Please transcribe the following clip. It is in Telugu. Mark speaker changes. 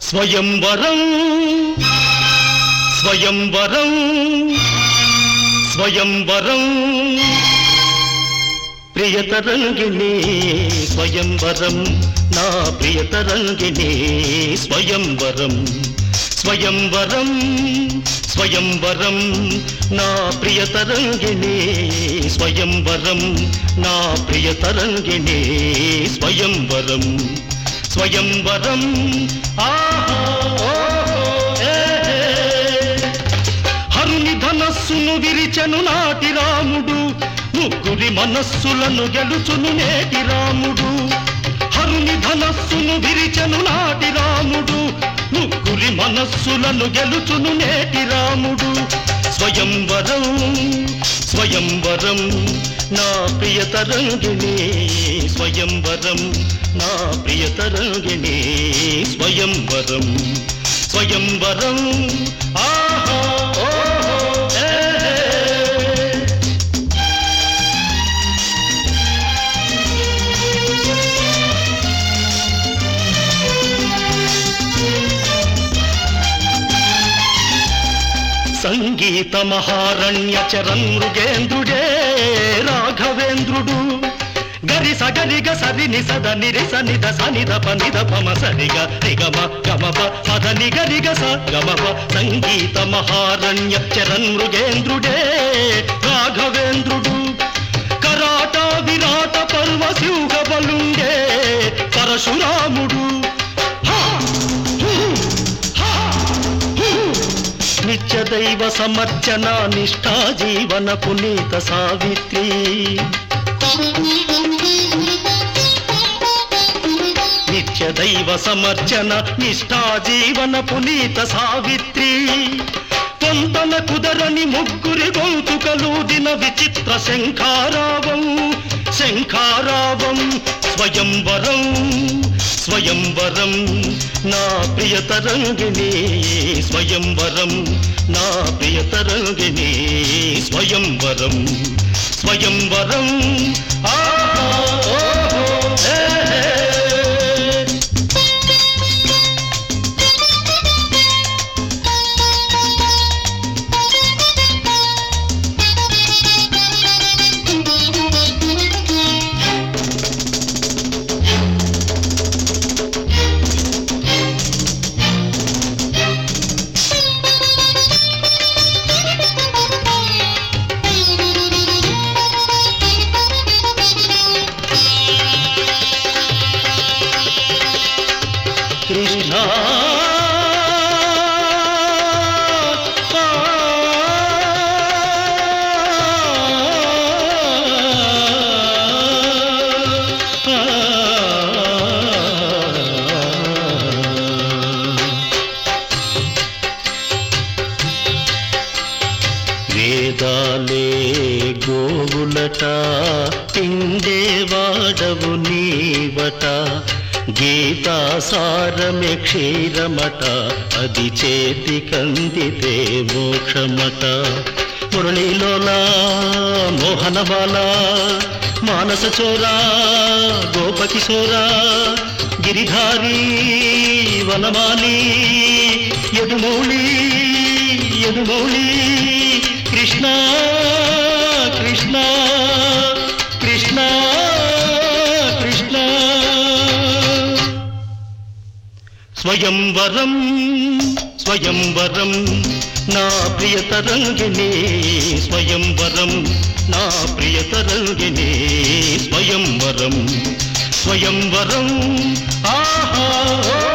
Speaker 1: స్వయంవరం స్వయంవరం స్వయంవరం ప్రియతరంగిణి స్వయంవరం నా ప్రియతరంగిణి స్వయంవరం స్వయంవరం స్వయంవరం నా ప్రియతరంగిణి స్వయంవరం నా ప్రియతరంగిణి స్వయంవరం స్వయంవరం ఆహా ఓహో, ఏ, ఏ. హరుని ధనస్సును విరిచెను నాటి రాముడు ముగ్గురి మనస్సులను గెలుచును నేటి రాముడు హరుని ధనస్సును విరిచెను నాటి రాముడు ముగ్గురి మనస్సులను గెలుచును నేటి రాముడు స్వయంవరం స్వయంవరం నా ప్రియతరంగిణి స్వయంవరం నా ప్రియతరంగిణి స్వయంవరం స్వయంవరం ఆహా ఓహో, ఏ, ఏ. సంగీత మహారణ్య చరణ్ మృగేంద్రుడే రాఘవేంద్రుడు గరి సగరిగ సరిని సద నిరి సనిద సనిద పనిద పమ సరిగ నిగమ గమప పద నిగరిగ స గమప సంగీత మహారణ్య చరణ్ మృగేంద్రుడే రాఘవేంద్రుడు కరాట విరాట పర్వ సింహ బలుండే పరశురాముడు హా! హూ! హా! హూ! నిత్య దైవ సమర్చన నిష్ఠా జీవన పునీత సావిత్రి నిత్య దైవ సమర్చన నిష్ఠా జీవన పునీత సావిత్రి పొంతన కుదరని ముగ్గురి గొంతుకలు దిన విచిత్ర శంఖారావం శంఖారావం స్వయంవరం స్వయంవరం నా ప్రియతరంగిణి స్వయంవరం నా ప్రియతరంగిణి స్వయంవరం స్వయంవరం ఆహా ఓహో, ఏ, ఏ. కృష్ణ వేదాలే గోవులట పిండే వాడవు నీవట గీతా సారమే క్షీరమట అది చేతి కందితే మోక్షమట మురళీలోలా మోహనబాల మానస చోరా గోపకిశోరా గిరిధారి వనమాలి యదుమౌళి యదుమౌళి కృష్ణ కృష్ణ కృష్ణ కృష్ణ స్వయంవరం స్వయంవరం నా ప్రియతరంగిణి స్వయంవరం నా ప్రియతరంగిణి స్వయంవరం స్వయంవరం ఆహా ఓ